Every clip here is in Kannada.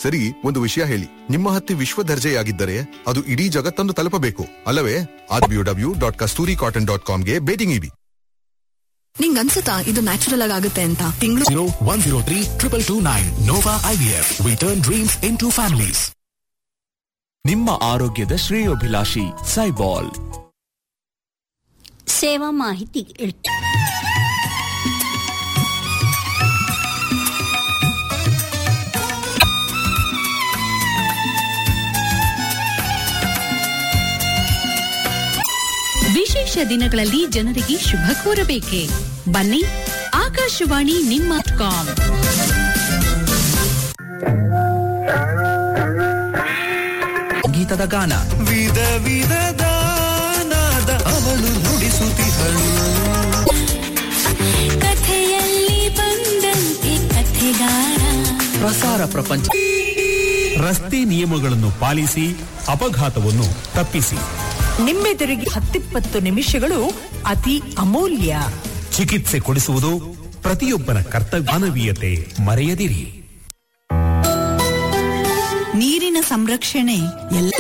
ಸರಿ ಒಂದು ವಿಷಯ ಹೇಳಿ ನಿಮ್ಮ ಹತ್ತಿ ವಿಶ್ವ ದರ್ಜೆಯಾಗಿದ್ದರೆ ಅದು ಇಡೀ ಜಗತ್ತನ್ನು ತಲುಪಬೇಕು ಅಲ್ಲವೇ W W dot Kasturi cotton dot ಕಾಮ್ಗೆ ಭೇಟಿ ನೀಡಿ ನಿಂಗ್ ಅನ್ಸುತ್ತಾ ಇದು ನ್ಯಾಚುರಲ್ ಆಗಿ ಆಗುತ್ತೆ ಅಂತ ತಿಂಗಳು zero one zero three triple two nine Nova IVF. We turn dreams into families. ನಿಮ್ಮ ಆರೋಗ್ಯದ ಶ್ರೇಯೋಭಿಲಾಷಿ ಸೈಬಾಲ್ ಸೇವಾ ಮಾಹಿತಿ ಇಳ್- ವಿಶೇಷ ದಿನಗಳಲ್ಲಿ ಜನರಿಗೆ ಶುಭ ಕೋರಬೇಕೆ ಬನ್ನಿ ಆಕಾಶವಾಣಿ ನಿಮ್ಮ ಕಾಮ್ ಸಂಗೀತದ ಗಾನ ವಿಧ ವಿಧದ ನಾದ ಅವಳು ನುಡಿಸುತ್ತಿಹಳು ಕಥೆಯಲ್ಲಿ ಬಂದಂತೆ ಕಥೆಗಾರ ಪ್ರಸಾರ ಪ್ರಪಂಚ ರಸ್ತೆ ನಿಯಮಗಳನ್ನು ಪಾಲಿಸಿ ಅಪಘಾತವನ್ನು ತಪ್ಪಿಸಿ ನಿಮ್ಮೆದುರಿಗೆ ಹತ್ತಿಪ್ಪತ್ತು ನಿಮಿಷಗಳು ಅತಿ ಅಮೂಲ್ಯ ಚಿಕಿತ್ಸೆ ಕೊಡಿಸುವುದು ಪ್ರತಿಯೊಬ್ಬನ ಕರ್ತವ್ಯ ಮಾನವೀಯತೆ ಮರೆಯದಿರಿ ನೀರಿನ ಸಂರಕ್ಷಣೆ ಎಲ್ಲ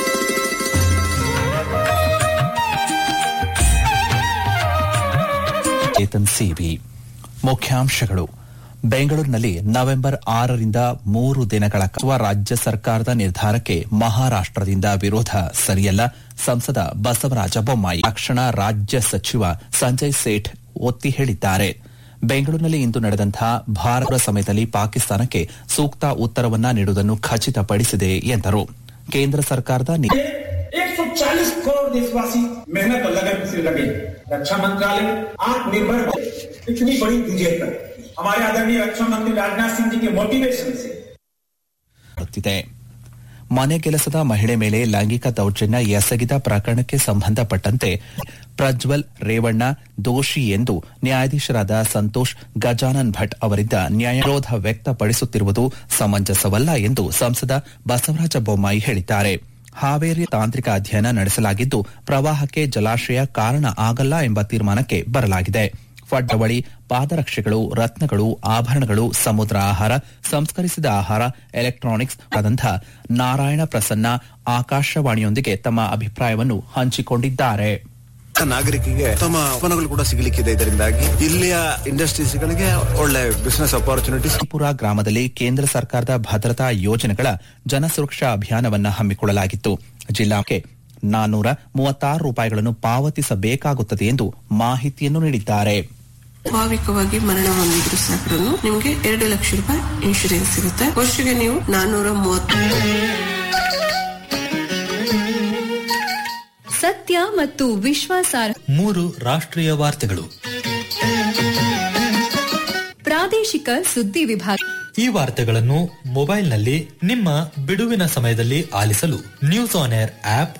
ಚೇತನ್ ಸಿವಿ ಮುಖ್ಯಾಂಶಗಳು ಬೆಂಗಳೂರಿನಲ್ಲಿ ನವೆಂಬರ್ ಆರರಿಂದ ಮೂರು ದಿನಗಳ ಕಾಲ ರಾಜ್ಯ ಸರ್ಕಾರದ ನಿರ್ಧಾರಕ್ಕೆ ಮಹಾರಾಷ್ಟದಿಂದ ವಿರೋಧ ಸರಿಯಲ್ಲ ಸಂಸದ ಬಸವರಾಜ ಬೊಮ್ಮಾಯಿ ತಕ್ಷಣ ರಾಜ್ಯ ಸಚಿವ ಸಂಜಯ್ ಸೇಠ್ ಒತ್ತಿ ಹೇಳಿದ್ದಾರೆ ಬೆಂಗಳೂರಿನಲ್ಲಿ ಇಂದು ನಡೆದಂತಹ ಭಾರತ ಸಮಯದಲ್ಲಿ ಪಾಕಿಸ್ತಾನಕ್ಕೆ ಸೂಕ್ತ ಉತ್ತರವನ್ನ ನೀಡುವುದನ್ನು ಖಚಿತಪಡಿಸಿದೆ ಎಂದರು ಕೇಂದ್ರ ಸರ್ಕಾರದ ನಿ- 140 करोड़ देशवासी मेहनत और लगन से लगे रक्षा मंत्रालय आत्मनिर्भर भारत इतनी बड़ी विजय पर हमारे आदरणीय रक्षा मंत्री राजनाथ सिंह जी के मोटिवेशन से ಮಾಡುತ್ತಿದೆ ಮನೆ ಕೆಲಸದ ಮಹಿಳೆ ಮೇಲೆ ಲೈಂಗಿಕ ದೌರ್ಜನ್ಯ ಎಸಗಿದ ಪ್ರಕರಣಕ್ಕೆ ಸಂಬಂಧಪಟ್ಟಂತೆ ಪ್ರಜ್ವಲ್ ರೇವಣ್ಣ ದೋಷಿ ಎಂದು ನ್ಯಾಯಾಧೀಶರಾದ ಸಂತೋಷ್ ಗಜಾನನ್ ಭಟ್ ಅವರಿಂದ ನ್ಯಾಯವಿರೋಧ ವ್ಯಕ್ತಪಡಿಸುತ್ತಿರುವುದು ಸಮಂಜಸವಲ್ಲ ಎಂದು ಸಂಸದ ಬಸವರಾಜ ಬೊಮ್ಮಾಯಿ ಹೇಳಿದ್ದಾರೆ ಹಾವೇರಿ ತಾಂತ್ರಿಕ ಅಧ್ಯಯನ ನಡೆಸಲಾಗಿದ್ದು ಪ್ರವಾಹಕ್ಕೆ ಜಲಾಶಯ ಕಾರಣ ಆಗಲ್ಲ ಎಂಬ ತೀರ್ಮಾನಕ್ಕೆ ಬರಲಾಗಿದೆ ಫಡ್ ಬಳಿ ಪಾದರಕ್ಷೆಗಳು ರತ್ನಗಳು ಆಭರಣಗಳು ಸಮುದ್ರ ಆಹಾರ ಸಂಸ್ಕರಿಸಿದ ಆಹಾರ ಎಲೆಕ್ಟ್ರಾನಿಕ್ಸ್ ಆದಂಥ ನಾರಾಯಣ ಪ್ರಸನ್ನ ಆಕಾಶವಾಣಿಯೊಂದಿಗೆ ತಮ್ಮ ಅಭಿಪ್ರಾಯವನ್ನು ಹಂಚಿಕೊಂಡಿದ್ದಾರೆ ನಾಗರಿಕರಿಗೆ ತಮ್ಮ ಉತ್ಪನ್ನಗಳು ಕೂಡ ಸಿಗಲಿಕ್ಕಿದೆ ಇದರಿಂದಾಗಿ ಇಲ್ಲಿಯ ಇಂಡಸ್ಟ್ರೀಸ್ಗಳಿಗೆ ಒಳ್ಳೆ ಬಿಸಿನೆಸ್ ಅಪಾರ್ಚುನಿಟೀಸ್ ಪುರ ಗ್ರಾಮದಲ್ಲಿ ಕೇಂದ್ರ ಸರ್ಕಾರದ ಭದ್ರತಾ ಯೋಜನೆಗಳ ಜನಸುರಕ್ಷಾ ಅಭಿಯಾನವನ್ನ ಹಮ್ಮಿಕೊಳ್ಳಲಾಗಿತ್ತು ಜಿಲ್ಲಾಕ್ಕೆ ನಾನ್ನೂರ ಮೂವತ್ತಾರು ರೂಪಾಯಿಗಳನ್ನು ಪಾವತಿಸಬೇಕಾಗುತ್ತದೆ ಎಂದು ಮಾಹಿತಿಯನ್ನು ನೀಡಿದ್ದಾರೆ ಸ್ವಾಭಾವಿಕವಾಗಿ ಮರಣ ಹೊಂದಿದ್ರು ಸಾಕು ನಿಮ್ಗೆ ಎರಡು ಲಕ್ಷ ರೂಪಾಯಿ ಇನ್ಶೂರೆನ್ಸ್ ಸಿಗುತ್ತೆ ವರ್ಷಕ್ಕೆ ನೀವು ನಾನ್ನೂರ ಮೂವತ್ತು ಸತ್ಯ ಮತ್ತು ವಿಶ್ವಾಸಾರ್ಹ ಮೂರು ರಾಷ್ಟ್ರೀಯ ವಾರ್ತೆಗಳು ಪ್ರಾದೇಶಿಕ ಸುದ್ದಿ ವಿಭಾಗ ಈ ವಾರ್ತೆಗಳನ್ನು ಮೊಬೈಲ್ನಲ್ಲಿ ನಿಮ್ಮ ಬಿಡುವಿನ ಸಮಯದಲ್ಲಿ ಆಲಿಸಲು ನ್ಯೂಸ್ ಆನ್ ಏರ್ ಆಪ್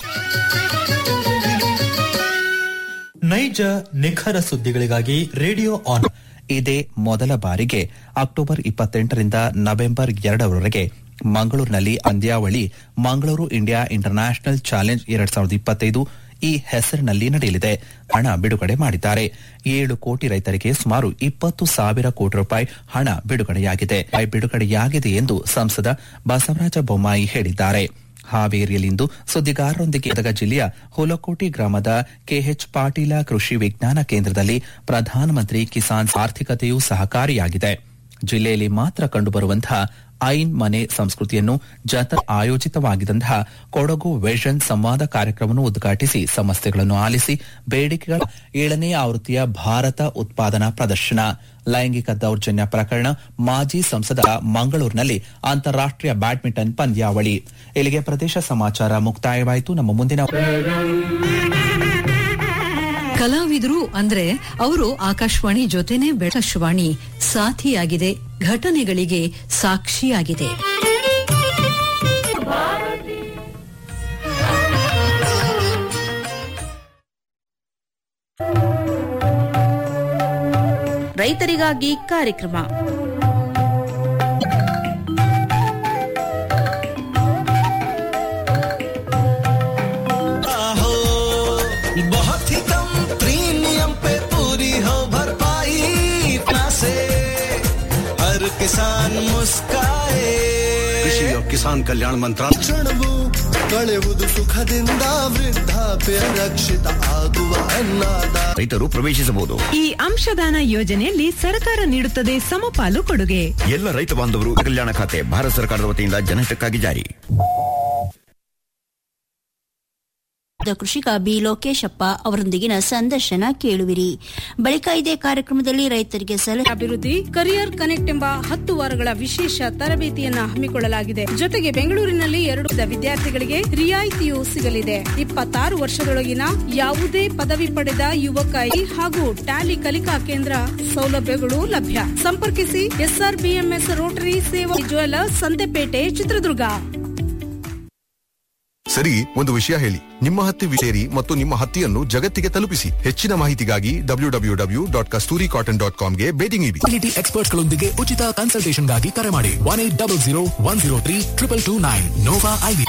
ನೈಜ ನಿಖರ ಸುದ್ದಿಗಳಿಗಾಗಿ ರೇಡಿಯೋ ಆನ್ ಇದೇ ಮೊದಲ ಬಾರಿಗೆ ಅಕ್ಟೋಬರ್ ಇಪ್ಪತ್ತೆಂಟರಿಂದ ನವೆಂಬರ್ ಎರಡರವರೆಗೆ ಮಂಗಳೂರಿನಲ್ಲಿ ಅಂದ್ಯಾವಳಿ ಮಂಗಳೂರು ಇಂಡಿಯಾ ಇಂಟರ್ನ್ಯಾಷನಲ್ ಚಾಲೆಂಜ್ ಎರಡ್ ಸಾವಿರದ ಇಪ್ಪತ್ತೈದು ಈ ಹೆಸರಿನಲ್ಲಿ ನಡೆಯಲಿದೆ ಹಣ ಬಿಡುಗಡೆ ಮಾಡಿದ್ದಾರೆ ಏಳು ಕೋಟಿ ರೈತರಿಗೆ ಸುಮಾರು ಇಪ್ಪತ್ತು ಸಾವಿರ ಕೋಟಿ ರೂಪಾಯಿ ಹಣ ಬಿಡುಗಡೆಯಾಗಿದೆ ಬಿಡುಗಡೆಯಾಗಿದೆ ಎಂದು ಸಂಸದ ಬಸವರಾಜ ಬೊಮ್ಮಾಯಿ ಹೇಳಿದ್ದಾರೆ ಹಾವೇರಿಯಲ್ಲಿಂದು ಸುದ್ದಿಗಾರರೊಂದಿಗೆ ಗದಗ ಜಿಲ್ಲೆಯ ಹುಲಕೋಟಿ ಗ್ರಾಮದ ಕೆಎಚ್ ಪಾಟೀಲ ಕೃಷಿ ವಿಜ್ಞಾನ ಕೇಂದ್ರದಲ್ಲಿ ಪ್ರಧಾನಮಂತ್ರಿ ಕಿಸಾನ್ ಆರ್ಥಿಕತೆಯೂ ಸಹಕಾರಿಯಾಗಿದೆ ಜಿಲ್ಲೆಯಲ್ಲಿ ಮಾತ್ರ ಕಂಡುಬರುವಂತಹ ಐನ್ ಮನೆ ಸಂಸ್ಕೃತಿಯನ್ನು ಜತ ಆಯೋಜಿತವಾಗಿದ್ದಂತಹ ಕೊಡಗು ವಿಷನ್ ಸಂವಾದ ಕಾರ್ಯಕ್ರಮವನ್ನು ಉದ್ಘಾಟಿಸಿ ಸಮಸ್ಯೆಗಳನ್ನು ಆಲಿಸಿ ಬೇಡಿಕೆಗಳ ಏಳನೇ ಆವೃತ್ತಿಯ ಭಾರತ ಉತ್ಪಾದನಾ ಪ್ರದರ್ಶನ ಲೈಂಗಿಕ ದೌರ್ಜನ್ಯ ಪ್ರಕರಣ ಮಾಜಿ ಸಂಸದ ಮಂಗಳೂರಿನಲ್ಲಿ ಅಂತಾರಾಷ್ಟೀಯ ಬ್ಯಾಡ್ಮಿಂಟನ್ ಪಂದ್ಯಾವಳಿ ಇಲ್ಲಿಗೆ ಪ್ರದೇಶ ಸಮಾಚಾರ ಮುಕ್ತಾಯವಾಯಿತು ನಮ್ಮ ಮುಂದಿನ ಕಲಾವಿದರು ಅಂದ್ರೆ ಅವರು ಆಕಾಶವಾಣಿ ಜೊತೆನೆ ಬೆಳಕಾಶವಾಣಿ ಸಾಥಿಯಾಗಿದೆ ಘಟನೆಗಳಿಗೆ ಸಾಕ್ಷಿಯಾಗಿದೆ ರೈತರಿಗಾಗಿ ಕಾರ್ಯಕ್ರಮ बहुत ही कम प्रीमियम पे पूरी हो भरपाई इतना से हर किसान मुस्काए कृषि ಕಿಸಾನ್ ಕಲ್ಯಾಣ ಮಂತ್ರ ಕ್ಷಣವು ಕಳೆಯುವುದು ಸುಖದಿಂದ ವೃದ್ಧಾಪ್ಯ ರಕ್ಷಿತ ಆಗುವ ಅನ್ನದ ರೈತರು ಪ್ರವೇಶಿಸಬಹುದು ಈ ಅಂಶದಾನ ಯೋಜನೆಯಲ್ಲಿ ಸರ್ಕಾರ ನೀಡುತ್ತದೆ ಸಮಪಾಲು ಕೊಡುಗೆ ಎಲ್ಲ ರೈತ ಬಾಂಧವರು ಕಲ್ಯಾಣ ಖಾತೆ ಭಾರತ ಸರ್ಕಾರದ ವತಿಯಿಂದ ಜನಹಿತಕ್ಕಾಗಿ ಜಾರಿ ಕೃಷಿಕ ಬಿ ಲೋಕೇಶಪ್ಪ ಅವರೊಂದಿಗಿನ ಸಂದರ್ಶನ ಕೇಳುವಿರಿ ಬಳಿಕ ಇದೇ ಕಾರ್ಯಕ್ರಮದಲ್ಲಿ ರೈತರಿಗೆ ಸಲಹೆ ಅಭಿವೃದ್ಧಿ ಕರಿಯರ್ ಕನೆಕ್ಟ್ ಎಂಬ ಹತ್ತು ವಾರಗಳ ವಿಶೇಷ ತರಬೇತಿಯನ್ನ ಹಮ್ಮಿಕೊಳ್ಳಲಾಗಿದೆ ಜೊತೆಗೆ ಬೆಂಗಳೂರಿನಲ್ಲಿ ಎರಡು ವಿದ್ಯಾರ್ಥಿಗಳಿಗೆ ರಿಯಾಯಿತಿಯೂ ಸಿಗಲಿದೆ ಇಪ್ಪತ್ತಾರು ವರ್ಷದೊಳಗಿನ ಯಾವುದೇ ಪದವಿ ಪಡೆದ ಯುವಕ ಹಾಗೂ ಟ್ಯಾಲಿ ಕಲಿಕಾ ಕೇಂದ್ರ ಸೌಲಭ್ಯಗಳು ಲಭ್ಯ ಸಂಪರ್ಕಿಸಿ SRBMS rotary Seva jewellers Santhepete Chitradurga ಸರಿ ಒಂದು ವಿಷಯ ಹೇಳಿ ನಿಮ್ಮ ಹತ್ತಿ ಸೇರಿ ಮತ್ತು ನಿಮ್ಮ ಹತ್ತಿಯನ್ನು ಜಗತ್ತಿಗೆ ತಲುಪಿಸಿ ಹೆಚ್ಚಿನ ಮಾಹಿತಿಗಾಗಿ W W W dot Kasturi cotton dot ಕಾಮ್ಗೆ ಭೇಟಿ ನೀಡಿ ಕ್ವಾಲಿಟಿ ಎಕ್ಸ್ಪರ್ಟ್ಸ್ಗಳೊಂದಿಗೆ ಉಚಿತ ಕನ್ಸಲ್ಟೇಷನ್ಗಾಗಿ ಕರೆ ಮಾಡಿ one eight double zero one zero three triple two nine ನೋವಾ ಐವಿ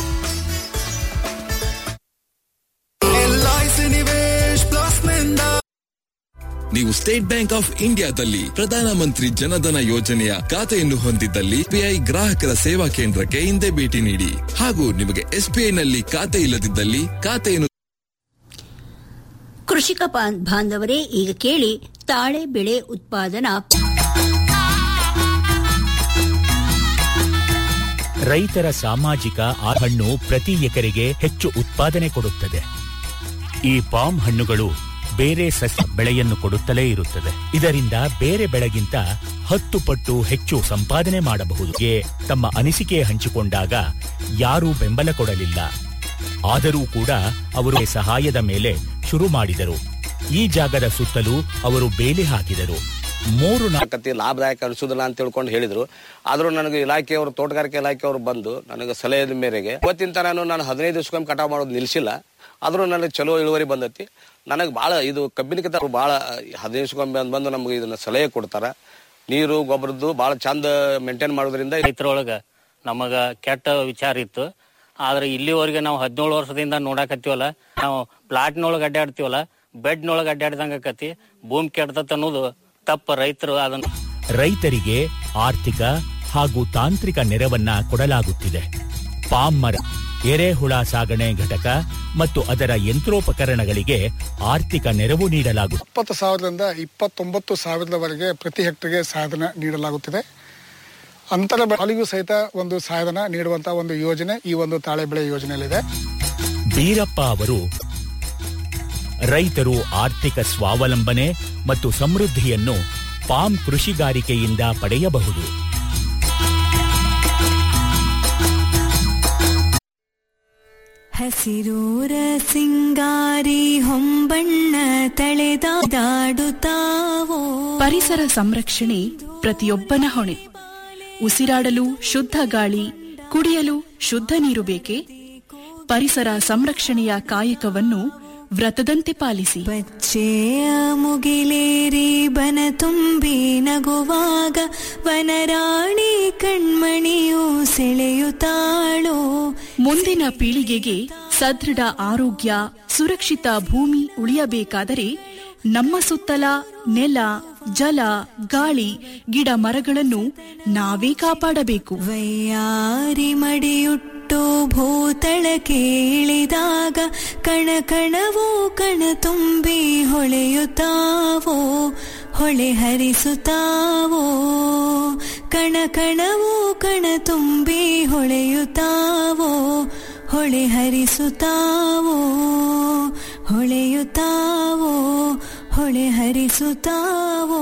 ಎಲ್ಐಸಿ ನಿವೇಶ್ ಪ್ಲಸ್ ನಿಂದ ನೀವು ಸ್ಟೇಟ್ ಬ್ಯಾಂಕ್ ಆಫ್ ಇಂಡಿಯಾದಲ್ಲಿ ಪ್ರಧಾನಮಂತ್ರಿ ಜನಧನ ಯೋಜನೆಯ ಖಾತೆಯನ್ನು ಹೊಂದಿದ್ದಲ್ಲಿ ಎಸ್ಬಿಐ ಗ್ರಾಹಕರ ಸೇವಾ ಕೇಂದ್ರಕ್ಕೆ ಹಿಂದೆ ಭೇಟಿ ನೀಡಿ ಹಾಗೂ ನಿಮಗೆ ಎಸ್ಬಿಐ ನಲ್ಲಿ ಖಾತೆ ಇಲ್ಲದಿದ್ದಲ್ಲಿ ಖಾತೆಯನ್ನು ಕೃಷಿಕ ಬಾಂ- ಬಾಂಧವರೇ ಈಗ ಕೇಳಿ ತಾಳೆ ಬೆಳೆ ಉತ್ಪಾದನಾ ರೈತರ ಸಾಮಾಜಿಕ ಆ ಹಣ್ಣು ಪ್ರತಿ ಎಕರೆಗೆ ಹೆಚ್ಚು ಉತ್ಪಾದನೆ ಕೊಡುತ್ತದೆ ಈ ಪಾಮ್ ಹಣ್ಣುಗಳು ಬೇರೆ ಸಸ್ಯ ಬೆಳೆಯನ್ನು ಕೊಡುತ್ತಲೇ ಇರುತ್ತದೆ ಇದರಿಂದ ಬೇರೆ ಬೆಳೆಗಿಂತ ಹತ್ತು ಪಟ್ಟು ಹೆಚ್ಚು ಸಂಪಾದನೆ ಮಾಡಬಹುದು ಗೆ ತಮ್ಮ ಅನಿಸಿಕೆ ಹಂಚಿಕೊಂಡಾಗ ಯಾರೂ ಬೆಂಬಲ ಕೊಡಲಿಲ್ಲ ಆದರೂ ಕೂಡ ಅವರು ಸಹಾಯದ ಮೇಲೆ ಶುರು ಮಾಡಿದರು ಈ ಜಾಗದ ಸುತ್ತಲೂ ಅವರು ಬೇಲಿ ಹಾಕಿದರು ಮೂರು ನಾ- ಆಕತಿ ಲಾಭದಾಯಕ ಅನಿಸೋದಿಲ್ಲ ಅಂತ ತಿಳ್ಕೊಂಡು ಹೇಳಿದ್ರು ಆದ್ರೂ ನನಗೆ ಇಲಾಖೆಯವರು ತೋಟಗಾರಿಕೆ ಇಲಾಖೆಯವರು ಬಂದು ನನಗೆ ಸಲಹೆಯ ಮೇರೆಗೆ ಇವತ್ತಿನ ನಾನು ನಾನು ಹದಿನೈದು ದಿವಸಕ್ಕೊಮ್ಮೆ ಕಟಾವು ಮಾಡೋದು ನಿಲ್ಸಿಲ್ಲ ಆದ್ರೂ ನನಗೆ ಚಲೋ ಇಳುವರಿ ಬಂದೈತಿ ನನಗೆ ಭಾಳ ಇದು ಕಬ್ಬಿನಕ್ಕಿಂತ ಭಾಳ ಹದಿನೈದು ದಿವಸಕ್ಕೊಮ್ಮೆ ಬಂದು ಬಂದು ನಮಗೆ ಇದನ್ನ ಸಲಹೆ ಕೊಡ್ತಾರ ನೀರು ಗೊಬ್ಬರದ್ದು ಭಾಳ ಚಂದ ಮೇಂಟೈನ್ ಮಾಡೋದ್ರಿಂದ ರೈತರೊಳಗ ನಮಗ ಕೆಟ್ಟ ವಿಚಾರ ಇತ್ತು ಆದ್ರೆ ಇಲ್ಲಿವರೆಗೆ ನಾವು ಹದಿನೇಳು ವರ್ಷದಿಂದ ನೋಡಾಕತ್ತೀವಲ್ಲ ನಾವು ಪ್ಲಾಟ್ನೊಳಗೆ ಅಡ್ಡಾಡ್ತೀವಲ್ಲ ಬೆಡ್ನೊಳಗೆ ಅಡ್ಡಾಡ್ದಂಗ ಆಕತಿ ಭೂಮಿ ಕೆಡ್ತತ್ ಅನ್ನೋದು ತಪ್ಪ ರೈತರು ಅದನ್ನ ರೈತರಿಗೆ ಆರ್ಥಿಕ ಹಾಗೂ ತಾಂತ್ರಿಕ ನೆರವನ್ನ ಕೊಡಲಾಗುತ್ತಿದೆ ಪಾಮ್ ಮರ ಎರೆಹುಳ ಸಾಗಣೆ ಘಟಕ ಮತ್ತು ಅದರ ಯಂತ್ರೋಪಕರಣಗಳಿಗೆ ಆರ್ಥಿಕ ನೆರವು ನೀಡಲಾಗುತ್ತದೆ ಇಪ್ಪತ್ತು ಸಾವಿರದಿಂದ ಇಪ್ಪತ್ತೊಂಬತ್ತು ಸಾವಿರದವರೆಗೆ ಪ್ರತಿ ಹೆಕ್ಟರ್ಗೆ ಸಹಾಯಧನ ನೀಡಲಾಗುತ್ತಿದೆ ಅಂತರ ಬೆಳೆಗಳಿಗೂ ಸಹಿತ ಒಂದು ಸಹಾಯಧನ ನೀಡುವಂತಹ ಒಂದು ಯೋಜನೆ ಈ ಒಂದು ತಾಳೆ ಬೆಳೆ ಯೋಜನೆಯಲ್ಲಿದೆ ಬೀರಪ್ಪ ಅವರು ರೈತರು ಆರ್ಥಿಕ ಸ್ವಾವಲಂಬನೆ ಮತ್ತು ಸಮೃದ್ಧಿಯನ್ನು ಪಾಮ್ ಕೃಷಿಗಾರಿಕೆಯಿಂದ ಪಡೆಯಬಹುದು ಹಸಿರೂರ ಸಿಂಗಾರಿ ಹೊಂಬಣ್ಣ ತಳೆದಾಡುತ್ತಾವೋ ಪರಿಸರ ಸಂರಕ್ಷಣೆ ಪ್ರತಿಯೊಬ್ಬನ ಹೊಣೆ ಉಸಿರಾಡಲು ಶುದ್ಧ ಗಾಳಿ ಕುಡಿಯಲು ಶುದ್ಧ ನೀರು ಬೇಕೆ ಪರಿಸರ ಸಂರಕ್ಷಣೆಯ ಕಾಯಕವನ್ನು ವ್ರತದಂತೆ ಪಾಲಿಸಿ ಬಚ್ಚೆಯ ಮುಗಿಲೇರಿ ಬನ ತುಂಬಿ ನಗುವಾಗ ವನರಾಣಿ ಕಣ್ಮಣಿಯು ಸೆಳೆಯುತ್ತಾಳೋ ಮುಂದಿನ ಪೀಳಿಗೆಗೆ ಸದೃಢ ಆರೋಗ್ಯ ಸುರಕ್ಷಿತ ಭೂಮಿ ಉಳಿಯಬೇಕಾದರೆ ನಮ್ಮ ಸುತ್ತಲ ನೆಲ ಜಲ ಗಾಳಿ ಗಿಡ ಮರಗಳನ್ನು ನಾವೇ ಕಾಪಾಡಬೇಕು ವೈಯಾರಿ ಮಡಿಯುಟ್ಟು ಭೂತಳಕ್ಕೆ ಇಳಿದಾಗ ಕಣ ಕಣವೋ ಕಣ ತುಂಬಿ ಹೊಳೆಯುತ್ತಾವೋ ಹೊಳೆ ಹರಿಸುತ್ತಾವೋ ಕಣ ಕಣವೋ ಕಣ ತುಂಬಿ ಹೊಳೆಯುತ್ತಾವೋ ಹೊಳೆ ಹರಿಸುತ್ತಾವೋ ಹೊಳೆಯುತ್ತಾವೋ ಹೊಳೆ ಹರಿಸುತ್ತಾವೋ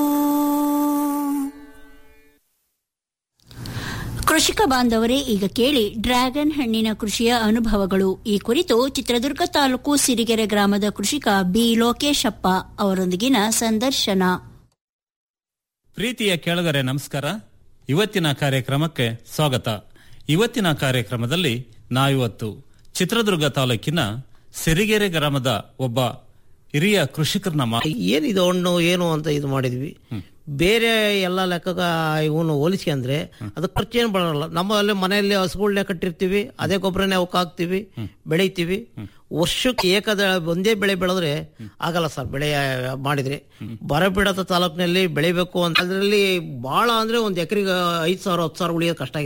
ಕೃಷಿಕ ಬಾಂಧವರೇ ಈಗ ಕೇಳಿ ಡ್ರ್ಯಾಗನ್ ಹಣ್ಣಿನ ಕೃಷಿಯ ಅನುಭವಗಳು ಈ ಕುರಿತು ಚಿತ್ರದುರ್ಗ ತಾಲೂಕು ಸಿರಿಗೆರೆ ಗ್ರಾಮದ ಕೃಷಿಕ ಬಿ ಲೋಕೇಶಪ್ಪ ಅವರೊಂದಿಗಿನ ಸಂದರ್ಶನ ಪ್ರೀತಿಯ ಕೇಳುಗರೆ ನಮಸ್ಕಾರ ಇವತ್ತಿನ ಕಾರ್ಯಕ್ರಮಕ್ಕೆ ಸ್ವಾಗತ ಇವತ್ತಿನ ಕಾರ್ಯಕ್ರಮದಲ್ಲಿ ನಾವಿವತ್ತು ಚಿತ್ರದುರ್ಗ ತಾಲೂಕಿನ ಸಿರಿಗೆರೆ ಗ್ರಾಮದ ಒಬ್ಬ ಹಿರಿಯ ಕೃಷಿಕರನ್ನ ಮಾ ಏನಿದು ಹಣ್ಣು ಏನು ಅಂತ ಇದು ಮಾಡಿದ್ವಿ ಬೇರೆ ಎಲ್ಲ ಲೆಕ್ಕ ಇವನು ಹೋಲಿಸ್ಕೊಂಡ್ರೆ ಅದು ಖರ್ಚೇನು ಬರಲ್ಲ ನಮ್ಮಲ್ಲಿ ಮನೆಯಲ್ಲಿ ಹಸುಗಳನ್ನೇ ಕಟ್ಟಿರ್ತೀವಿ ಅದೇ ಗೊಬ್ಬರನೇ ಅವಕ್ಕೆ ಹಾಕ್ತಿವಿ ಬೆಳಿತೀವಿ ವರ್ಷಕ್ಕೆ ಏಕದ ಒಂದೇ ಬೆಳೆ ಬೆಳೆದ್ರೆ ಆಗಲ್ಲ ಸರ್ ಬೆಳೆ ಮಾಡಿದ್ರೆ ಬರಬಿಡದ ತಾಲೂಕಿನಲ್ಲಿ ಬೆಳಿಬೇಕು ಅಂತ ಅದರಲ್ಲಿ ಬಹಳ ಅಂದ್ರೆ ಒಂದ್ ಎಕರೆಗೆ ಐದು ಸಾವಿರ ಹತ್ತು ಸಾವಿರ ಉಳಿಯೋದು ಕಷ್ಟ ಆಗಿದೆ ಸರ್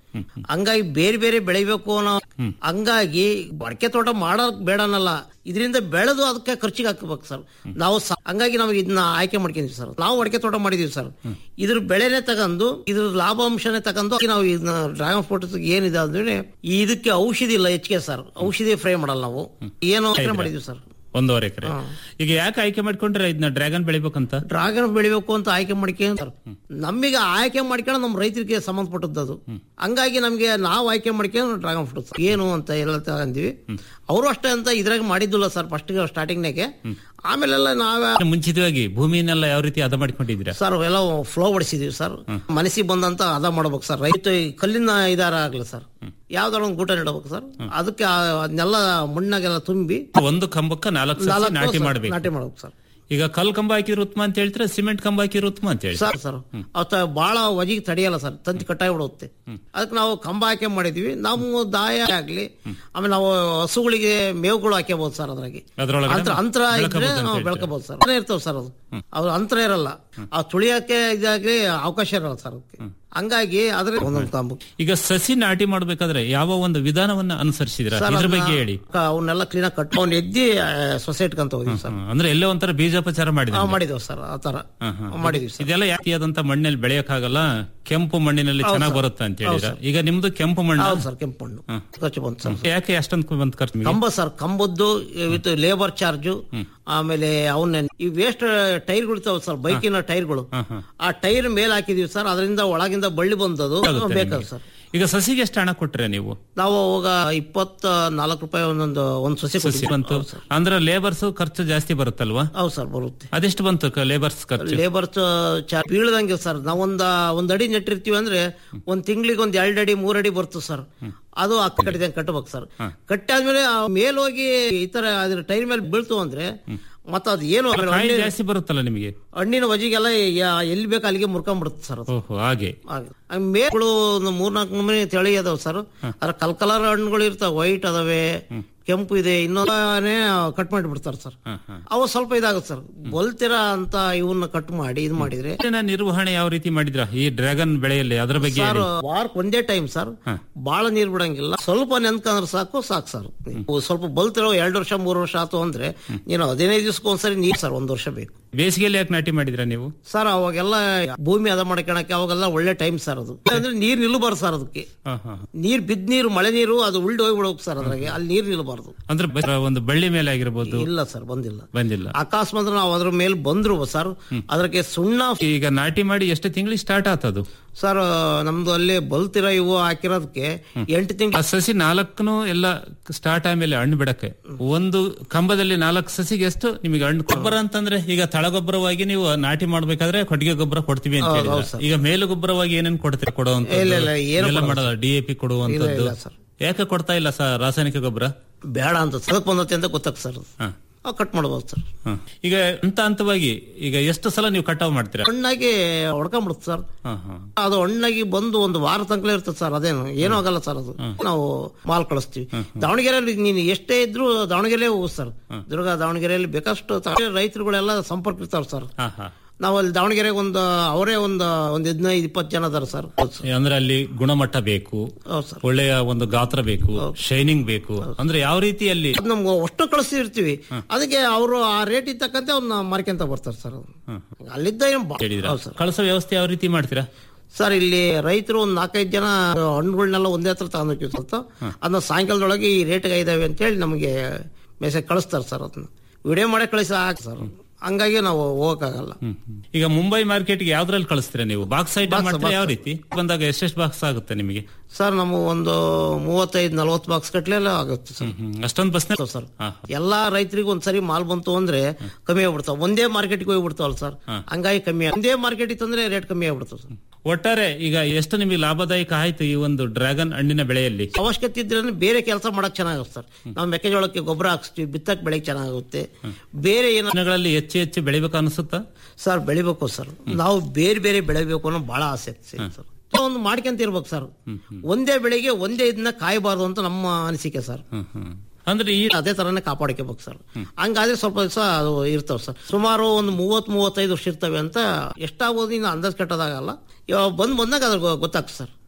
ಹಂಗಾಗಿ ಬೇರೆ ಬೇರೆ ಬೆಳಿಬೇಕು ಅನ್ನೋ ಹಂಗಾಗಿ ಅಡಕೆ ತೋಟ ಮಾಡೋಕ್ ಬೇಡನಲ್ಲ ಇದರಿಂದ ಬೆಳೆದು ಅದಕ್ಕೆ ಖರ್ಚಿಗೆ ಹಾಕಬೇಕು ಸರ್ ನಾವು ಸ- ಹಂಗಾಗಿ ನಾವು ಇದನ್ನ ಆಯ್ಕೆ ಮಾಡ್ಕೊಂಡಿದ್ವಿ ಸರ್ ನಾವು ಅಡಕೆ ತೋಟ ಮಾಡಿದೀವಿ ಸರ್ ಇದ್ರ ಬೆಳೆನೆ ತಗೊಂಡು ಇದ್ರ ಲಾಭಾಂಶನೇ ತಗೊಂಡು ನಾವು ಇದನ್ನ ಡ್ರ್ಯಾಗನ್ ಫ್ರೂಟ್ ಏನಿದೆ ಅಂದ್ರೆ ಇದಕ್ಕೆ ಔಷಧಿ ಇಲ್ಲ ಹೆಚ್ಚಿಗೆ ಸರ್ ಔಷಧಿ ಫ್ರೈ ಮಾಡಲ್ಲ ನಾವು ಏನೋ ಇದ್ರೆ. ಮಾಡಿದ್ವಿ ಸರ್ ಒಂದೂವರೆ ಎಕರೆ ಈಗ ಯಾಕೆ ಆಯ್ಕೆ ಮಾಡ್ಕೊಂಡ್ರೆ ಇದನ್ನ ಡ್ರ್ಯಾಗನ್ ಬೆಳಿಬೇಕಂತ ಡ್ರಾಗನ್ ಬೆಳಿಬೇಕು ಅಂತ ಆಯ್ಕೆ ಮಾಡ್ಕೊಂಡು ನಮಗೆ ಆಯ್ಕೆ ಮಾಡ್ಕೊಂಡು ನಮ್ಮ ರೈತರಿಗೆ ಸಂಬಂಧಪಟ್ಟದ್ದು ಅದು ಹಂಗಾಗಿ ನಮಗೆ ನಾವು ಆಯ್ಕೆ ಮಾಡ್ಕೊಂಡು ಡ್ರಾಗನ್ ಫ್ರೂಟ್ಸ್ ಏನು ಅಂತ ಎಲ್ಲ ತಗೊಂಡಿವಿ ಅವರು ಅಷ್ಟೇ ಅಂತ ಇದ್ರಾಗ ಮಾಡಿದ್ದಿಲ್ಲ ಸರ್ ಫಸ್ಟ್ ಸ್ಟಾರ್ಟಿಂಗ್ನಾಗೆ ಆಮೇಲೆಲ್ಲ ನಾವೇ ಮುಂಚಿತವಾಗಿ ಭೂಮಿನೆಲ್ಲ ಯಾವ ರೀತಿ ಹದ ಮಾಡ್ಕೊಂಡಿದ್ದೀರಾ ಸರ್ ಎಲ್ಲ ಫ್ಲೋ ಹೊಡಿಸಿದೀವಿ ಸರ್ ಮನಸ್ಸಿಗೆ ಬಂದಂತ ಅದ ಮಾಡ್ಬೇಕು ಸರ್ ರೈತ ಈ ಕಲ್ಲಿನ ಇದಾರ ಆಗ್ಲಿ ಸರ್ ಯಾವ್ದಾರ ಒಂದು ಗೂಟ ನೆಡಬೇಕು ಸರ್ ಅದಕ್ಕೆ ಆ- ಅದನ್ನೆಲ್ಲ ಮಣ್ಣಾಗೆಲ್ಲ ತುಂಬಿ ಒಂದು ಕಂಬಕ್ಕ ನಾಲ್ಕು ಸಸಿ ನಾಲ್ಕು ನಾಟಿ ಸರ್ ಮಾಡ್ಬೇಕು ನಾಟಿ ಮಾಡ್ಬೇಕು ಸರ್ ಈಗ ಕಲ್ ಕಂಬ ಹಾಕಿದ್ರೆ ಉತ್ತಮ ಅಂತ ಹೇಳ್ತಾರೆ ಸಿಮೆಂಟ್ ಕಂಬ ಹಾಕಿದ್ರೆ ಉತ್ತಮ ಅಂತ ಹೇಳಿ ಸರ್ ಸರ್ ಅವತ್ತ ಬಹಳ ವಜಿಗೆ ತಡೆಯಲ್ಲ ಸರ್ ತಂತಿ ಕಟ್ಟಾಗಿ ಬಿಡುತ್ತೆ ಅದಕ್ಕೆ ನಾವು ಕಂಬ ಹಾಕಿ ಮಾಡಿದೀವಿ ನಮ್ಮ ದಾಯ ಆಗ್ಲಿ ಆಮೇಲೆ ನಾವು ಹಸುಗಳಿಗೆ ಮೇವುಗಳು ಹಾಕ್ಯಬಹುದು ಸರ್ ಅದ್ರಾಗೆ ಅದ್ರೊಳಗಡೆ ಅಂತರ ಅಂತರ ಇದ್ರೆ ಬೆಳ್ಕಬೋದು ಅಂತ ನಾವು ಹೇಳ್ತೀರಾ? ಬೆಳ್ಕೋಬಹುದು ಸರ್ ಅದೇ ಇರ್ತಾವ ಸರ್ ಅದು ಅವ್ರ ಅಂತರ ಇರಲ್ಲ ಆ ತುಳಿಯಕ್ಕೆ ಇದಾಗಿ ಅವಕಾಶ ಇರಲ್ಲ ಸರ್ ಅದಕ್ಕೆ ಹಂಗಾಗಿ ಅದ್ರ ಒಂದೊಂದು ಕಂಬ ಈಗ ಸಸಿ ನಾಟಿ ಮಾಡ್ಬೇಕಾದ್ರೆ ಯಾವ ಒಂದು ವಿಧಾನವನ್ನ ಅನುಸರಿಸಿದ್ರ ಸರ್, ಇದ್ರ ಅದನ್ನ ಬಗ್ಗೆ ಹೇಳಿ ಕ- ಅವನ್ನೆಲ್ಲ ಕ್ಲೀನ್ ಆಗಿ ಕಟ್ ಅವ್ನ ಎದ್ದಿ ಸೊಸೆ ಇಟ್ಕೊಂತ ಹೋಗಿವಿ ಸರ್ ಹ್ಮ್. ಅಂದ್ರೆ ಎಲ್ಲೇ ಒಂಥರ ಬೀಜೋಪಚಾರ ಮಾಡಿದ ನಾವು ಮಾಡಿದೇವ್ ಸರ್ ಆ ತರ ಮಾಡಿದೀವಿ ಸರ್ ಇದೆಲ್ಲ ಯಾತಿಯಾದಂತ ಮಣ್ಣಲ್ಲಿ ಬೆಳೆಯಕ್ಕಾಗಲ್ಲ ಕೆಂಪು ಮಣ್ಣಿನಲ್ಲಿ ಹೌದು ಚೆನ್ನಾಗಿ ಸರ್. ಬರುತ್ತೆ ಅಂತ ಹೌದು ಹೇಳಿದ್ರ ಸರ್. ಈಗ ನಿಮ್ದು ಕೆಂಪು ಮಣ್ಣು ಹೌದು ಸರ್ ಕೆಂಪು ಮಣ್ಣು ಖರ್ಚು ಬಂತು ಸರ್ ಯಾಕೆ ಅಷ್ಟೊಂದು ಬಂದ್ ಖರ್ಚು ನಿಮ್ಗೆ? ಕಂಬ ಸರ್ ಕಂಬದ್ದು ವಿತ್ ಲೇಬರ್ ಚಾರ್ಜ್ ಆಮೇಲೆ ಅವನ್ನ ಈ ವೇಸ್ಟ್ ಟೈರ್ಗಳು ಇರ್ತಾವ ಸರ್ ಬೈಕಿನ ಟೈರ್ಗಳು ಆ ಟೈರ್ ಮೇಲೆ ಹಾಕಿದೀವಿ ಸರ್ ಅದರಿಂದ ಒಳಗಿಂದ ಬಳ್ಳಿ ಬಂದದು ಆಗುತ್ತೆ ಬೇಕಾದ ನಿಮ್ಗೆ. ಸರ್ ಈಗ ಸಸಿಗೆ ಎಷ್ಟು ಹಣ ಕೊಟ್ರೆ ನೀವು ನಾವು ಅವಾಗ ಇಪ್ಪತ್ತ ನಾಲ್ಕು ರೂಪಾಯಿ ಒಂದೊಂದು ಒಂದ್ ಸೊಸೆ ಸಸಿ ಕೊಟ್ಟಿದ್ವಿ. ಬಂತು ಹೌದು ಸರ್. ಅಂದ್ರೆ ಲೇಬರ್ಸ್ ಖರ್ಚು ಜಾಸ್ತಿ ಬರುತ್ತಲ್ವಾ ಹೌದು ಸರ್ ಬರುತ್ತೆ ಅದೆಷ್ಟು ಬಂತು ಲೇಬರ್ಸ್ ಖರ್ಚು ಲೇಬರ್ ಚಾರ್ಜ್ ಬೀಳದಂಗೆ ಸರ್ ನಾವೊಂದ ಒಂದ್ ಅಡಿ ನೆಟ್ಟಿರ್ತೀವಿ ಅಂದ್ರೆ ಒಂದ್ ತಿಂಗಳಿಗೆ ಒಂದ್ ಎರಡ್ ಅಡಿ ಮೂರ್ ಅಡಿ ಬರ್ತದೆ ಸರ್ ಅದು ಅಕ್ಕ ಕಟ್ಟಿದಂಗೆ ಕಟ್ಟಬೇಕು ಸರ್ ಕಟ್ಟಾದ್ಮೇಲೆ ಆ ಮೇಲ್ ಹೋಗಿ ಈ ತರ ಅದ್ರ ಟೈರ್ ಮೇಲೆ ಬೀಳ್ತು ಅಂದ್ರೆ ಮತ್ತ ಅದು ಏನು ಆಮೇಲೆ ಕಾಯಿ ಹಣ್ಣಿನ- ಜಾಸ್ತಿ ಬರುತ್ತಲ್ಲ ನಿಮಗೆ ಹಣ್ಣಿನ ವಜಿಗೆಲ್ಲ ಯಾ- ಎಲ್ಲಿ ಬೇಕು ಅಲ್ಲಿಗೆ ಮುರ್ಕೊಂಡ್ಬಿಡುತ್ತೆ ಸರ್ ಅದು ಓಹೋ ಹಾಗೆ ಹಾಗೆ. ಆ ಮೇಗಳು ಒಂದು ಮೂರ್ನಾಲ್ಕು ನಮೂನೆ ತಳಿ ಅದಾವ ಸರ್ ಅದ್ರ ಕಲ್ ಕಲರ್ ಹಣ್ಣುಗಳು ಇರ್ತಾವ ವೈಟ್ ಅದಾವೆ ಕೆಂಪು ಇದೆ ಇನ್ನೊಂದೇ ಕಟ್ ಮಾಡಿ ಬಿಡ್ತಾರೆ ಸರ್ ಅವು ಸ್ವಲ್ಪ ಇದಾಗುತ್ತೆ ಸರ್ ಬಲ್ತಿರ ಅಂತ ಇವನ್ನ ಕಟ್ ಮಾಡಿ ಇದು ಮಾಡಿದ್ರೆ ನೀರಿನ ನಿರ್ವಹಣೆ ಯಾವ ರೀತಿ ಮಾಡಿದ್ರ ಈ ಡ್ರ್ಯಾಗನ್ ಬೆಳೆಯಲ್ಲಿ ಅದ್ರ ಬಗ್ಗೆ ಸರ್ ಹೇಳಿ. ವಾರಕ್ಕೆ ಒಂದೇ ಟೈಮ್ ಸರ್ ಬಹಳ ನೀರ್ ಬಿಡಂಗಿಲ್ಲ ಸ್ವಲ್ಪ ನೆನ್ಕಂದ್ರೆ ಸಾಕು ಸಾಕು ಸರ್ ಸ್ವಲ್ಪ ಬಲ್ತಿರೋ ಎರಡು ವರ್ಷ ಮೂರು ವರ್ಷ ಆತು ಅಂದ್ರೆ ನೀನು ಹದಿನೈದು ದಿವಸಕ್ಕೆ ಒಂದ್ಸರಿ ನೀರ್ ಸರ್ ಒಂದ್ ವರ್ಷ ಬೇಕು ಬೇಸಿಗೆಯಲ್ಲಿ ಯಾಕೆ ನಾಟಿ ಮಾಡಿದ್ರ ನೀವು ಸರ್ ಅವಾಗೆಲ್ಲ ಭೂಮಿ ಅದ ಮಾಡ್ಕೊಳಕ್ಕೆ ಅವಾಗೆಲ್ಲ ಒಳ್ಳೆ ಟೈಮ್ ಸರ್ ಅದು ಅಂದ್ರೆ ನೀರ್ ನಿಲ್ಲಬಾರ್ದು ಸರ್ ಅದಕ್ಕೆ ಹಾ, ಹಾ. ನೀರ್ ಬಿದ್ದ ನೀರು ಮಳೆ ನೀರು ಅದು ಉಳ್ದು ಹೋಗ್ಬಿಡ್ಬೇಕು ಸರ್ ಅದ್ರಾಗೆ ಅಲ್ಲಿ ನೀರ್ ನಿಲ್ಲಬಾರ್ದು ಅಂದ್ರೆ ಬ- ಒಂದು ಬಳ್ಳಿ ಮೇಲೆ ಆಗಿರ್ಬೋದು ಇಲ್ಲ ಸರ್ ಬಂದಿಲ್ಲ ಬಂದಿಲ್ಲ ಅಕಸ್ಮಾತ್ ನಾವು ಅದ್ರ ಮೇಲೆ ಬಂದ್ರು ಸರ್ ಅದಕ್ಕೆ ಸುಣ್ಣ ಈಗ ನಾಟಿ ಮಾಡಿ ಎಷ್ಟು ತಿಂಗಳಿಗೆ ಸ್ಟಾರ್ಟ್ ಆತದು ಸರ್ ನಮ್ದು ಅಲ್ಲಿ ಬಲ್ತಿರ ಇವು ಹಾಕಿರೋದಕ್ಕೆ ಎಂಟು ತಿಂಗಳು ಆ ಸಸಿ ನಾಲ್ಕನು ಎಲ್ಲ ಸ್ಟಾರ್ಟ್ ಆದ್ಮೇಲೆ ಹಣ್ಣು ಬಿಡಕ್ಕೆ ಒಂದು ಕಂಬದಲ್ಲಿ ನಾಲ್ಕು ಸಸಿಗೆ ಎಷ್ಟು ನಿಮಗೆ ಹಣ್ಣು ಗೊಬ್ಬರ ಅಂತಂದ್ರೆ ಈಗ ತಳಗೊಬ್ಬರವಾಗಿ ನೀವು ನಾಟಿ ಮಾಡ್ಬೇಕಾದ್ರೆ ಕೊಟ್ಟಿಗೆ ಗೊಬ್ಬರ ಕೊಡ್ತೀವಿ ಅಂತ ಹೌದು, ಹೇಳಿದ್ರ. ಹೌದು ಸರ್. ಈಗ ಮೇಲು ಗೊಬ್ಬರವಾಗಿ ಏನೇನ್ ಕೊಡ್ತೀವಿ ಕೊಡುವಂತ ಇಲ್ಲ, ಇಲ್ಲ, ಏನು ಕೊಡಲ್ಲ ಮಾಡೋದ ಡಿ ಎ ಪಿ ಕೊಡುವಂತದ್ದು ಇಲ್ಲ, ಸರ್. ಯಾಕೆ ಕೊಡ್ತಾ ಇಲ್ಲ ಸರ್ ರಾಸಾಯನಿಕ ಗೊಬ್ಬರ ಬೇಡ ಅಂತ ಸದಕ್ ಬಂದತ್ತೆ ಅಂತ ಗೊತ್ತಾಗ ಸರ್ ಕಟ್ ಮಾಡ್ಬೋದು ಸರ್ ಹ. ಈಗ ಹಂತ ಹಂತವಾಗಿ ಈಗ ಎಷ್ಟು ಸಲ ನೀವು ಕಟಾವ್ ಮಾಡ್ತೀರಾ ಹಣ್ಣಾಗಿ ಹೊಡ್ಕೊಂಡ್ಬಿಡುತ್ತೆ ಸರ್ ಹ, ಹ. ಅದು ಹಣ್ಣಾಗಿ ಬಂದು ಒಂದು ವಾರ ತನಕ ಇರ್ತದೆ ಸರ್ ಅದೇನು ಏನೂ ಆಗಲ್ಲ ಸರ್ ಅದು ನಾವು ಮಾಲ್ ಕಳಿಸ್ತೀವಿ ದಾವಣಗೆರೆಯಲ್ಲಿ ನೀನು ಎಷ್ಟೇ ಇದ್ರು ದಾವಣಗೆರೆ ಹೋಗು ಸರ್ ದುರ್ಗ ದಾವಣಗೆರೆಯಲ್ಲಿ ಬೇಕಷ್ಟು ತ- ರೈತರುಗಳೆಲ್ಲ ಸಂಪರ್ಕ ಇರ್ತಾರ ಸರ್ ಹ, ಹ. ನಾವು ಅಲ್ಲಿ ದಾವಣಗೆರೆಗೆ ಒಂದು ಅವರೇ ಒಂದು ಒಂದ್ ಹದಿನೈದು ಇಪ್ಪತ್ತು ಜನ ಅದಾರ ಸರ್ ಅಂದ್ರೆ ಅಲ್ಲಿ ಗುಣಮಟ್ಟ ಬೇಕು ಹೌದು ಸರ್ ಒಳ್ಳೆಯ ಒಂದು ಗಾತ್ರ ಬೇಕು ಶೈನಿಂಗ್ ಬೇಕು ಅಂದ್ರೆ ಯಾವ ರೀತಿಯಲ್ಲಿ ಅದ್ ನಮ್ಗೆ ಅಷ್ಟು ಕಳಿಸ್ತಿರ್ತೀವಿ ಅದಕ್ಕೆ ಅವರು ಆ ರೇಟ್ ತಕ್ಕಂತೆ ಅವ್ನ ಮಾರ್ಕೊಂತ ಬರ್ತಾರೆ ಸರ್ ಅವ್ರು. ಅಲ್ಲಿದ್ದ ಏನ್ ಬಾ- ಹೇಳಿದ್ರ ಹೌದು ಸರ್ ಕಳಿಸೋ ವ್ಯವಸ್ಥೆ ಯಾವ ರೀತಿ ಮಾಡ್ತೀರಾ ಸರ್ ಇಲ್ಲಿ ರೈತರು ಒಂದ್ ನಾಲ್ಕೈದು ಜನ ಹಣ್ಣುಗಳನ್ನೆಲ್ಲ ಒಂದೇ ಹತ್ರ ತಗೊಂಡೋಗಿ ಸ್ವಲ್ಪ ಅದನ್ನ ಸಾಯಂಕಾಲದೊಳಗೆ ಈ ರೇಟ್ಗೆ ಇದಾವೆ ಅಂತೇಳಿ ನಮಗೆ ಮೆಸೇಜ್ ಕಳಿಸ್ತಾರೆ ಸರ್ ಅದನ್ನ ವಿಡಿಯೋ ಮಾಡಿ ಕಳಿಸಿ ಹಾಕಿ ಸರ್ ಹಂಗಾಗಿ ನಾವು ಹೋಗಕ್ಕಾಗಲ್ಲ ಈಗ ಮುಂಬೈ ಮಾರ್ಕೆಟ್ಗೆ ಯಾವ್ದ್ರಲ್ಲಿ ಕಳಿಸ್ತೀರಾ ನೀವು ಬಾಕ್ಸ್ ಐಟಮ್ Box, ಮಾಡ್ತೀರಾ box. ಯಾವ ರೀತಿ ಬಂದಾಗ ಎಷ್ಟೆಷ್ಟು ಬಾಕ್ಸ್ ಆಗುತ್ತೆ ನಿಮಗೆ ಸರ್ ನಮ್ಮ ಒಂದು ಮೂವತ್ತೈದು ನಲವತ್ತು ಬಾಕ್ಸ್ ಕಟ್ಲೆಲ್ಲ ಆಗುತ್ತೆ ಸರ್ ಅಷ್ಟೊಂದು ಬಸ್ ಸರ್ ಎಲ್ಲಾ ರೈತರಿಗೂ ಒಂದ್ಸರಿ ಮಾಲ್ ಬಂತು ಅಂದ್ರೆ ಕಮ್ಮಿ ಆಗ್ಬಿಡ್ತಾವ ಒಂದೇ ಮಾರ್ಕೆಟ್ಗೆ ಹೋಗ್ಬಿಡ್ತಾವಲ್ಲ ಸರ್ ಹಂಗಾಗಿ ಕಮ್ಮಿ ಆಗ್- ಒಂದೇ ಮಾರ್ಕೆಟ್ ಇತ್ತಂದ್ರೆ ರೇಟ್ ಕಮ್ಮಿ ಆಗ್ಬಿಡ್ತಾವ ಸರ್ ಒಟ್ಟಾರೆ ಈಗ ಎಷ್ಟು ನಿಮಗೆ ಲಾಭದಾಯಕ ಆಯ್ತು ಈ ಒಂದು ಡ್ರ್ಯಾಗನ್ ಹಣ್ಣಿನ ಬೆಳೆಯಲ್ಲಿ ಅವಶ್ಯಕತೆ ಇದ್ರೆ ಬೇರೆ ಕೆಲಸ ಮಾಡಕ್ ಚೆನ್ನಾಗುತ್ತೆ ಸರ್ ನಾವು ಮೆಕ್ಕೆಜೋಳಕ್ಕೆ ಗೊಬ್ಬರ ಹಾಕ್ಸ್ತೀವಿ ಬಿತ್ತಕ್ ಬೆಳೆಗೆ ಚೆನ್ನಾಗುತ್ತೆ ಬೇರೆ ಏನೋ ದಿನಗಳಲ್ಲಿ ಹೆಚ್ಚು ಹೆಚ್ಚು ಬೆಳಿಬೇಕು ಅನಿಸುತ್ತಾ ಸರ್ ಬೆಳಿಬೇಕು ಸರ್ ನಾವು ಬೇರೆ ಬೇರೆ ಬೆಳಿಬೇಕು ಅನ್ನೋ ಬಹಳ ಆಸಕ್ತಿ ಇದೆ ಸರ್ ಒಂದು ಮಾಡ್ಕೊಂತ ಇರ್ಬೇಕು ಸರ್ ಒಂದೇ ಬೆಳೆಗೆ ಒಂದೇ ಇದನ್ನ ಕಾಯಬಾರ್ದು ಅಂತ ನಮ್ಮ ಅನಿಸಿಕೆ ಸರ್ ಅಂದ್ರೆ ಈ ಅದೇ ತರನೇ ಕಾಪಾಡ್ಕೋಬೇಕು ಸರ್ ಹಂಗಾದ್ರೆ ಸ್ವಲ್ಪ ದಿವಸ ಅದು ಇರ್ತಾವ ಸರ್ ಸುಮಾರು ಒಂದು ಮೂವತ್ ಮೂವತ್ತೈದು ವರ್ಷ ಇರ್ತವೆ ಅಂತ ಎಷ್ಟಾಗ್ಬೋದು ಇನ್ನು ಅಂದಾಜ್ ಕಟ್ಟೋದಾಗಲ್ಲ ಇವಾಗ ಬಂದ್ ಬಂದಾಗ ಅದ್ರ ಗೊ- ಗೊತ್ತಾಗ್ತದೆ ಸರ್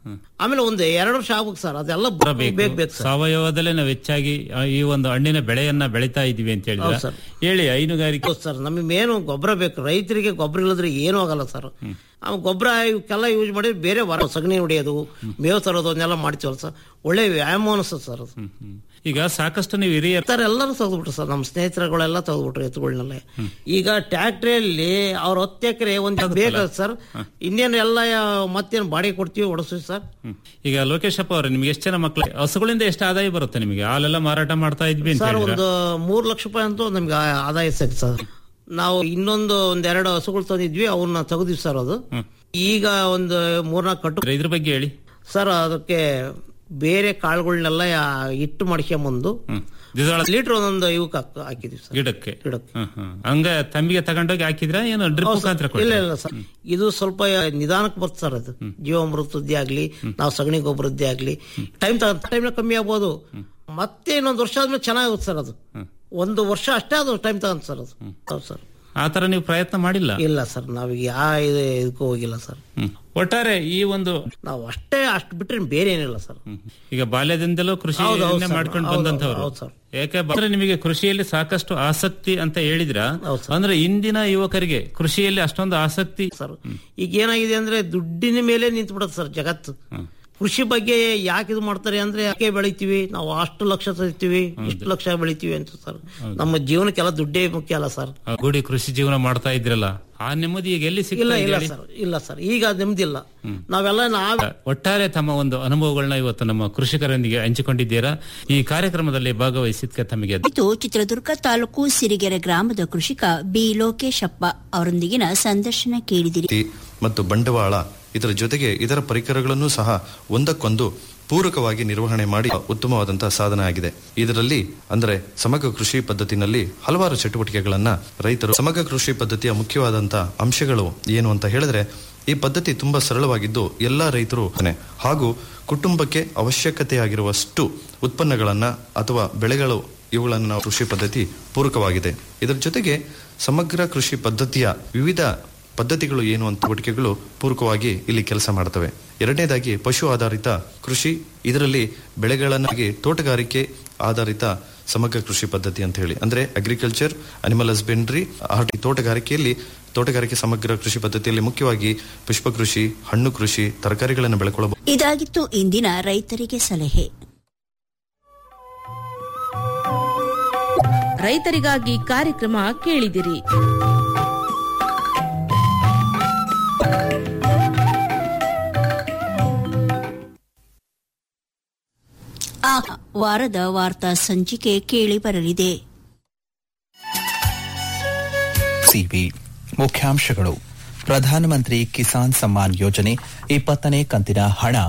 ಆಮೇಲೆ ಒಂದು ಎರಡು ವರ್ಷ ಆಗ್ಬೇಕು ಸರ್ ಅದೆಲ್ಲ ಬರಬೇಕು. ಬೇಕು ಬೇಕು ಸರ್ ಸಾವಯವದಲ್ಲೇ ನಾವು ಹೆಚ್ಚಾಗಿ ಆ, ಈ ಒಂದು ಹಣ್ಣಿನ ಬೆಳೆಯನ್ನ ಬೆಳಿತಾ ಇದೀವಿ ಅಂತ ಹೇಳಿದ್ರೆ ಹೌದು ಸರ್. ಹೇಳಿ ಹೈನುಗಾರಿಕೆ ಹೌದು ಸರ್ ನಮಗೆ ಮೇನು ಗೊಬ್ಬರ ಬೇಕು ರೈತರಿಗೆ ಗೊಬ್ಬರ ಇಲ್ಲದ್ರೆ ಏನೂ ಆಗಲ್ಲ ಸರ್ ಆ ಗೊಬ್ಬರ ಇವಕ್ಕೆಲ್ಲ ಯೂಸ್ ಮಾಡಿ ಬೇರೆ ವರ ಸಗಣಿ ಹೊಡೆಯೋದು ಮೇವು ತರೋದು ಅದನ್ನೆಲ್ಲ ಮಾಡ್ತೀವಲ್ಲ ಸರ್ ಒಳ್ಳೆ ವ್ಯಾಯಾಮ ಅನಿಸ್ತದೆ ಸರ್ ಅದು ಈಗ ಸಾಕಷ್ಟು ನೀವು ಹಿರಿಯ ಸರ್ ಎಲ್ಲರೂ ತೆಗೆದ್ಬಿಟ್ರು ಸರ್ ನಮ್ಮ ಸ್ನೇಹಿತರುಗಳೆಲ್ಲ ತೆಗೆದ್ಬಿಟ್ರು ಎತ್ತುಗಳನ್ನೆಲ್ಲ ಈಗ ಟ್ಯಾಕ್ಟ್ರಿಯಲ್ಲಿ ಅವ್ರ ಹತ್ತು ಎಕರೆ ಒಂದು ಬೇಕಾದ ಸರ್ ಇನ್ನೇನು ಎಲ್ಲ ಮತ್ತೇನು ಬಾಡಿಗೆ ಕೊಡ್ತೀವಿ ಓಡಿಸ್ತೀವಿ ಸರ್ ಈಗ ಲೋಕೇಶಪ್ಪ ಅವರೇ ನಿಮ್ಗೆ ಎಷ್ಟು ಜನ ಮಕ್ಕಳು ಹಸುಗಳಿಂದ ಎಷ್ಟು ಆದಾಯ ಬರುತ್ತೆ ನಿಮಗೆ ಹಾಲೆಲ್ಲ ಮಾರಾಟ ಮಾಡ್ತಾ ಇದ್ವಿ ಅಂತ ಸರ್ ಹೇಳಿದ್ರ ಒಂದು ಮೂರು ಲಕ್ಷ ರೂಪಾಯಿ ಅಂತೂ ನಮ್ಗೆ ಆ- ಆದಾಯ ಸಿಗುತ್ತೆ ಸರ್ ನಾವು ಇನ್ನೊಂದು ಒಂದೆರಡು ಹಸುಗಳು ತಂದಿದ್ವಿ ಅವನ್ನ ತೆಗೆದ್ವಿ ಸರ್ ಅದು ಈಗ ಒಂದು ಮೂರ್ನಾಲ್ಕು ಕಟ್ಟು ಇದ್ರ ಬಗ್ಗೆ ಹೇಳಿ ಸರ್ ಅದಕ್ಕೆ ಬೇರೆ ಕಾಳುಗಳನ್ನೆಲ್ಲ ಹಿಟ್ಟು ಮಾಡ್ಕೊಂಬಂದು ದ್ವಿದಳ ಲೀಟರ್ ಒಂದೊಂದು ಇವಕ್ಕೆ ಹಾಕ್- ಹಾಕಿದ್ವಿ ಸರ್ ಗಿಡಕ್ಕೆ ಹ್ಮ್, ಹ್ಮ್. ಹಂಗ ತಮ್ಮಿಗೆ ತಗೊಂಡೋಗಿ ಹಾಕಿದ್ರ ಏನು ಡ್ರಿಪ್ ಹೌದು ಸರ್. ಮುಖಾಂತರ ಇಲ್ಲ ಕೊಟ್ರಾ? ಇಲ್ಲ ಸರ್ ಇದು ಸ್ವಲ್ಪ ನಿಧಾನಕ್ಕೆ ಬರ್ತದೆ ಸರ್ ಅದು ಜೀವಾಮೃತದ್ದೇ ಆಗ್ಲಿ ನಾವು ಸಗಣಿ ಗೊಬ್ಬರದ್ದೇ ಆಗ್ಲಿ ಟೈಮ್ ತಗೊಂಡ ಟೈಮ್ ಕಮ್ಮಿ ಆಗ್ಬೋದು ಮತ್ತೆ ಇನ್ನೊಂದು ವರ್ಷ ಆದ್ಮೇಲೆ ಚೆನ್ನಾಗುತ್ತೆ ಸರ್ ಅದು ಒಂದು ವರ್ಷ ಅಷ್ಟೇ ಅದು ಟೈಮ್ ತಗೊಂತ ಸರ್ ಅದು ಹೌದು ಸರ್ ಆ ತರ ನೀವು ಪ್ರಯತ್ನ ಮಾಡಿಲ್ಲ ಇಲ್ಲ ಸರ್ ನಾವೀಗ ಯಾ ಇದು ಇದಕ್ಕೂ ಹೋಗಿಲ್ಲ ಸರ್ ಹ್ಮ್. ಒಟ್ಟಾರೆ ಈ ಒಂದು ನಾವು ಅಷ್ಟೇ ಅಷ್ಟು ಬಿಟ್ರೆ ಬೇರೆ ಏನಿಲ್ಲ ಸರ್ ಈಗ ಬಾಲ್ಯದಿಂದಲೂ ಕೃಷಿ ಹೌದು, ಹೌದು ಸರ್. ಮಾಡ್ಕೊಂಡು ಹೌದು, ಬಂದಂತವ್ರು ಹೌದು ಸರ್. ಯಾಕೆ ಬಂದ್ರೆ ನಿಮಗೆ ಕೃಷಿಯಲ್ಲಿ ಸಾಕಷ್ಟು ಆಸಕ್ತಿ ಅಂತ ಹೇಳಿದ್ರ ಅಂದ್ರೆ ಇಂದಿನ ಯುವಕರಿಗೆ ಕೃಷಿಯಲ್ಲಿ ಅಷ್ಟೊಂದು ಆಸಕ್ತಿ ಸರ್ ಈಗ ಏನಾಗಿದೆ ಅಂದ್ರೆ ದುಡ್ಡಿನ ಮೇಲೆ ನಿಂತು ಬಿಡುತ್ತೆ ಸರ್ ಜಗತ್ತು ಕೃಷಿ ಬಗ್ಗೆ ಯಾಕೆ ಇದು ಮಾಡ್ತಾರೆ ಅಂದ್ರೆ ಯಾಕೆ ಬೆಳಿತೀವಿ ನಾವು ಅಷ್ಟು ಲಕ್ಷ ತೆಗಿತೀವಿ ಇಷ್ಟು ಲಕ್ಷ ಬೆಳಿತೀವಿ ಅಂತ ಸರ್ ನಮ್ಮ ಜೀವನಕ್ಕೆಲ್ಲ ದುಡ್ಡೇ ಮುಖ್ಯ ಅಲ್ಲ ಸರ್ ಆ, ಗೂಡಿ ಕೃಷಿ ಜೀವನ ಮಾಡ್ತಾ ಇದ್ರಲ್ಲ ಆ ನೆಮ್ಮದಿ ಈಗ ಎಲ್ಲಿ ಇಲ್ಲ ಸಿಗ್ತಾ ಇಲ್ಲ ಇದೆ ಸರ್ ಇಲ್ಲ ಸರ್ ಈಗ ಅದ್ ನೆಮ್ಮದಿಲ್ಲ ನಾವೆಲ್ಲ ನಾವ್ ಒಟ್ಟಾರೆ ತಮ್ಮ ಒಂದು ಅನುಭವಗಳನ್ನ ಇವತ್ತು ನಮ್ಮ ಕೃಷಿಕರೊಂದಿಗೆ ಹಂಚಿಕೊಂಡಿದ್ದೀರಾ ಈ ಕಾರ್ಯಕ್ರಮದಲ್ಲಿ ಭಾಗವಹಿಸಿದ್ಕೆ ತಮಗೆ ಇದು ಚಿತ್ರದುರ್ಗ ತಾಲೂಕು ಸಿರಿಗೆರೆ ಗ್ರಾಮದ ಕೃಷಿಕ ಬಿ ಲೋಕೇಶಪ್ಪ ಅವರೊಂದಿಗಿನ ಸಂದರ್ಶನ ಕೇಳಿದಿರಿ ಶಕ್ತಿ ಮತ್ತು ಬಂಡವಾಳ ಇದರ ಜೊತೆಗೆ ಇದರ ಪರಿಕರಗಳನ್ನು ಸಹ ಒಂದಕ್ಕೊಂದು ಪೂರಕವಾಗಿ ನಿರ್ವಹಣೆ ಮಾಡಿ ಉತ್ತಮವಾದಂತಹ ಸಾಧನ ಆಗಿದೆ ಇದರಲ್ಲಿ ಅಂದರೆ ಸಮಗ್ರ ಕೃಷಿ ಪದ್ಧತಿನಲ್ಲಿ ಹಲವಾರು ಚಟುವಟಿಕೆಗಳನ್ನ ರೈತರು ಸಮಗ್ರ ಕೃಷಿ ಪದ್ಧತಿಯ ಮುಖ್ಯವಾದಂತಹ ಅಂಶಗಳು ಏನು ಅಂತ ಹೇಳಿದ್ರೆ ಈ ಪದ್ಧತಿ ತುಂಬಾ ಸರಳವಾಗಿದ್ದು ಎಲ್ಲಾ ರೈತರು ಹಾಗೂ ಕುಟುಂಬಕ್ಕೆ ಅವಶ್ಯಕತೆಯಾಗಿರುವಷ್ಟು ಉತ್ಪನ್ನಗಳನ್ನ ಅಥವಾ ಬೆಳೆಗಳು ಇವುಗಳನ್ನು ನಾವು ಕೃಷಿ ಪದ್ಧತಿ ಪೂರಕವಾಗಿದೆ ಇದರ ಜೊತೆಗೆ ಸಮಗ್ರ ಕೃಷಿ ಪದ್ಧತಿಯ ವಿವಿಧ ಪದ್ಧತಿಗಳು ಏನು ಅಂತ ಚಟುವಟಿಕೆಗಳು ಪೂರಕವಾಗಿ ಇಲ್ಲಿ ಕೆಲಸ ಮಾಡ್ತವೆ ಎರಡನೇದಾಗಿ ಪಶು ಆಧಾರಿತ ಕೃಷಿ ಇದರಲ್ಲಿ ಬೆಳೆಗಳನ್ನಾಗಿ ತೋಟಗಾರಿಕೆ ಆಧಾರಿತ ಸಮಗ್ರ ಕೃಷಿ ಪದ್ಧತಿ ಅಂತ ಹೇಳಿ ಅಂದ್ರೆ ಅಗ್ರಿಕಲ್ಚರ್ ಅನಿಮಲ್ ಹಸ್ಬೆಂಡ್ರಿ ಹಾರ್ಟಿ ತೋಟಗಾರಿಕೆಯಲ್ಲಿ ತೋಟಗಾರಿಕೆ ಸಮಗ್ರ ಕೃಷಿ ಪದ್ಧತಿಯಲ್ಲಿ ಮುಖ್ಯವಾಗಿ ಪುಷ್ಪ ಕೃಷಿ ಹಣ್ಣು ಕೃಷಿ ತರಕಾರಿಗಳನ್ನು ಬೆಳೆಕೊಳ್ಳಬಹುದು ಇದಾಗಿತ್ತು ಇಂದಿನ ರೈತರಿಗೆ ಸಲಹೆ ರೈತರಿಗಾಗಿ ಕಾರ್ಯಕ್ರಮ ಕೇಳಿದಿರಿ ಆ ವಾರದ ವಾರ್ತಾ ಸಂಚಿಕೆ ಕೇಳಿ ಬರಲಿದೆ ಸಿಬಿ ಮುಖ್ಯಾಂಶಗಳು ಪ್ರಧಾನಮಂತ್ರಿ ಕಿಸಾನ್ ಸಮ್ಮಾನ್ ಯೋಜನೆ ಇಪ್ಪತ್ತನೇ ಕಂತಿನ ಹಣ